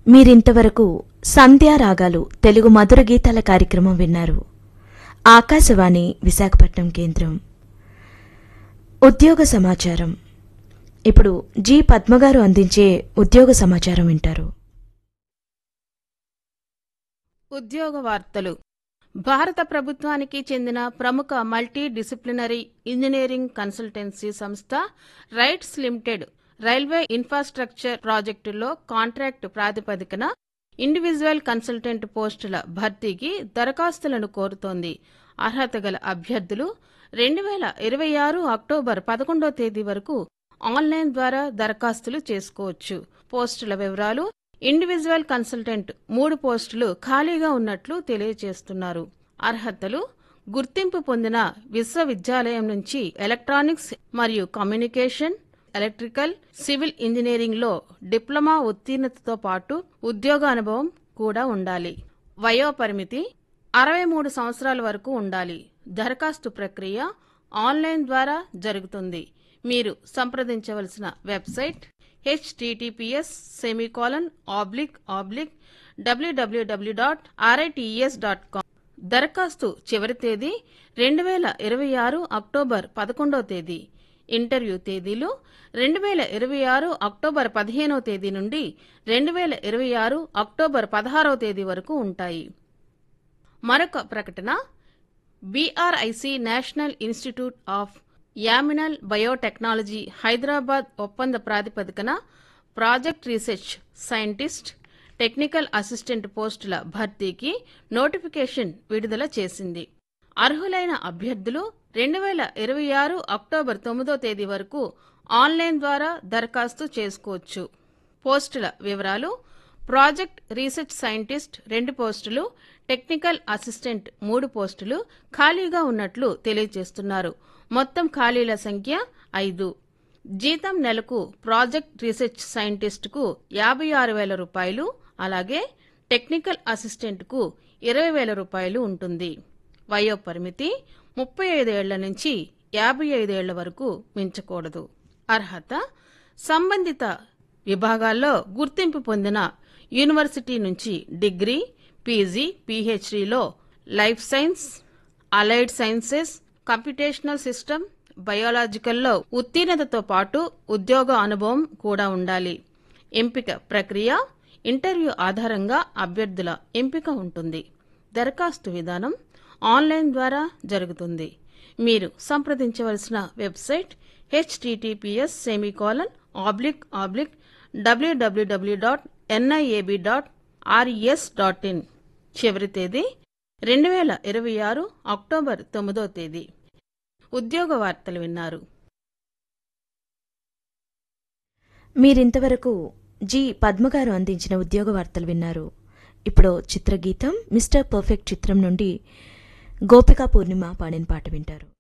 మీరింతవరకు సంధ్యారాగాలు తెలుగు మధుర గీతాల కార్యక్రమం విన్నారు ఆకాశవాణి విశాఖపట్నం కేంద్రం ఉద్యోగ సమాచారం ఇప్పుడు జి పద్మగారు అందించే ఉద్యోగ సమాచారం వింటారు ఉద్యోగ వార్తలు భారత ప్రభుత్వానికి చెందిన ప్రముఖ మల్టీ డిసిప్లినరీ ఇంజనీరింగ్ కన్సల్టెన్సీ సంస్థ రైట్స్ లిమిటెడ్ రైల్వే ఇన్ఫ్రాస్ట్రక్చర్ ప్రాజెక్టులో కాంట్రాక్టు ప్రాతిపదికన ఇండివిజువల్ కన్సల్టెంట్ పోస్టుల భర్తీకి దరఖాస్తులను కోరుతోంది అర్హత గల అభ్యర్థులు రెండు వేల ఇరవై ఆరు అక్టోబర్ పదకొండో తేదీ వరకు ఆన్లైన్ ద్వారా దరఖాస్తులు చేసుకోవచ్చు పోస్టుల వివరాలు ఇండివిజువల్ కన్సల్టెంట్ మూడు పోస్టులు ఖాళీగా ఉన్నట్లు తెలియజేస్తున్నారు అర్హతలు గుర్తింపు పొందిన విశ్వవిద్యాలయం నుంచి ఎలక్ట్రానిక్స్ మరియు కమ్యూనికేషన్ ఎలక్ట్రికల్ సివిల్ ఇంజనీరింగ్లో డిప్లొమా ఉత్తీర్ణతతో పాటు ఉద్యోగ అనుభవం కూడా ఉండాలి వయోపరిమితి అరవై మూడు సంవత్సరాల వరకు ఉండాలి దరఖాస్తు ప్రక్రియ ఆన్లైన్ ద్వారా జరుగుతుంది మీరు సంప్రదించవలసిన website HTTPS semicolon oblique oblique WWW dot RITES dot com దరఖాస్తు చివరి తేదీ రెండు వేల ఇరవై ఆరు అక్టోబర్ పదకొండవ తేదీ ఇంటర్వ్యూ తేదీలు రెండు వేల ఇరవై ఆరు అక్టోబర్ పదిహేనవ తేదీ నుండి రెండు వేల ఇరవై ఆరు అక్టోబర్ పదహారవ తేదీ వరకు ఉంటాయి మరొక ప్రకటన BRIC national institute of animal biotechnology Hyderabad ఒప్పంద ప్రాతిపదికన project research scientist technical assistant పోస్టుల భర్తీకి నోటిఫికేషన్ విడుదల చేసింది అర్హులైన అభ్యర్థులు రెండు వేల ఇరవై ఆరు అక్టోబర్ తొమ్మిదో తేదీ వరకు ఆన్లైన్ ద్వారా దరఖాస్తు చేసుకోవచ్చు పోస్టుల వివరాలు ప్రాజెక్ట్ రీసెర్చ్ సైంటిస్ట్ రెండు పోస్టులు టెక్నికల్ అసిస్టెంట్ మూడు పోస్టులు ఖాళీగా ఉన్నట్లు తెలియజేస్తున్నారు మొత్తం ఖాళీల సంఖ్య ఐదు జీతం నెలకు ప్రాజెక్ట్ రీసెర్చ్ సైంటిస్టుకు యాభై ఆరు వేల రూపాయలు అలాగే టెక్నికల్ అసిస్టెంట్కు ఇరవై వేల రూపాయలు ఉంటుంది వయో పరిమితి ముప్పై ఐదేళ్ల నుంచి యాభై ఐదేళ్ల వరకు మించకూడదు అర్హత సంబంధిత విభాగాల్లో గుర్తింపు పొందిన యూనివర్సిటీ నుంచి డిగ్రీ పీజీ పీహెచ్డీలో life science allied sciences computational system బయోలాజికల్లో ఉత్తీర్ణతతో పాటు ఉద్యోగ అనుభవం కూడా ఉండాలి ఎంపిక ప్రక్రియ ఇంటర్వ్యూ ఆధారంగా అభ్యర్థుల ఎంపిక ఉంటుంది దరఖాస్తు విధానం ఆన్లైన్ ద్వారా జరుగుతుంది మీరు సంప్రదించవలసిన website HTTPS semicolon oblique oblique WWW dot NIAB dot RES dot in చివరి తేదీ రెండు వేల ఇరవై ఆరు అక్టోబర్ తొమ్మిదో తేదీ ఉద్యోగ వార్తలు విన్నారు మీరింతవరకు జి పద్మగారు అందించిన ఉద్యోగ వార్తలు విన్నారు ఇప్పుడు చిత్రగీతం మిస్టర్ పర్ఫెక్ట్ చిత్రం నుండి గోపికా పూర్ణిమ పాడిన పాట వింటారు